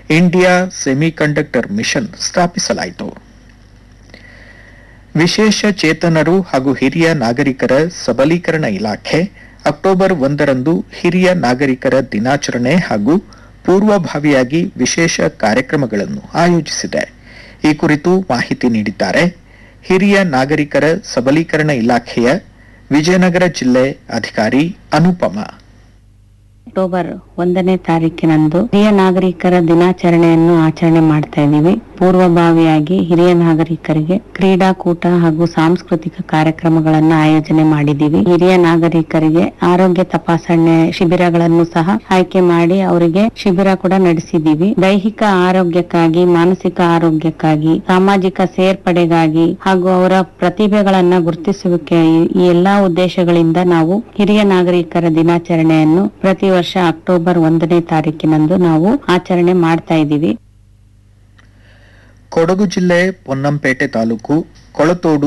India semiconductor mission ಸ್ಥಾಪಿಸಲಾಯಿತು ವಿಶೇಷ ಚೇತನರು ಹಾಗೂ ಹಿರಿಯ ನಾಗರಿಕರ ಸಬಲೀಕರಣ ಇಲಾಖೆ ಅಕ್ಟೋಬರ್ ಒಂದರಂದು ಹಿರಿಯ ನಾಗರಿಕರ ದಿನಾಚರಣೆ ಹಾಗೂ ಪೂರ್ವಭಾವಿಯಾಗಿ ವಿಶೇಷ ಕಾರ್ಯಕ್ರಮಗಳನ್ನು ಆಯೋಜಿಸಿದೆ ಈ ಕುರಿತು ಮಾಹಿತಿ ನೀಡಿದ್ದಾರೆ ಹಿರಿಯ ನಾಗರಿಕರ ಸಬಲೀಕರಣ ಇಲಾಖೆಯ ವಿಜಯನಗರ ಜಿಲ್ಲೆ ಅಧಿಕಾರಿ ಅನುಪಮ ಅಕ್ಟೋಬರ್ ಒಂದನೇ ತಾರೀಕಿನಂದು ಹಿರಿಯ ನಾಗರಿಕರ ದಿನಾಚರಣೆಯನ್ನು ಆಚರಣೆ ಮಾಡ್ತಾ ಇದ್ದೀವಿ ಪೂರ್ವಭಾವಿಯಾಗಿ ಹಿರಿಯ ನಾಗರಿಕರಿಗೆ ಕ್ರೀಡಾಕೂಟ ಹಾಗೂ ಸಾಂಸ್ಕೃತಿಕ ಕಾರ್ಯಕ್ರಮಗಳನ್ನ ಆಯೋಜನೆ ಮಾಡಿದ್ದೀವಿ ಹಿರಿಯ ನಾಗರಿಕರಿಗೆ ಆರೋಗ್ಯ ತಪಾಸಣೆ ಶಿಬಿರಗಳನ್ನು ಸಹ ಆಯ್ಕೆ ಮಾಡಿ ಅವರಿಗೆ ಶಿಬಿರ ಕೂಡ ನಡೆಸಿದ್ದೀವಿ ದೈಹಿಕ ಆರೋಗ್ಯಕ್ಕಾಗಿ ಮಾನಸಿಕ ಆರೋಗ್ಯಕ್ಕಾಗಿ ಸಾಮಾಜಿಕ ಸೇರ್ಪಡೆಗಾಗಿ ಹಾಗೂ ಅವರ ಪ್ರತಿಭೆಗಳನ್ನ ಗುರುತಿಸುವಿಕೆ ಈ- ಈ ಎಲ್ಲಾ ಉದ್ದೇಶಗಳಿಂದ ನಾವು ಹಿರಿಯ ನಾಗರಿಕರ ದಿನಾಚರಣೆಯನ್ನು ಪ್ರತಿ ವರ್ಷ ಅಕ್ಟೋಬರ್ ಒಂದನೇ ತಾರೀಕಿನಂದು ನಾವು ಆಚರಣೆ ಮಾಡ್ತಾ ಇದ್ದೀವಿ ಕೊಡಗು ಜಿಲ್ಲೆ ಪೊನ್ನಂಪೇಟೆ ತಾಲೂಕು ಕೊಳತೋಡು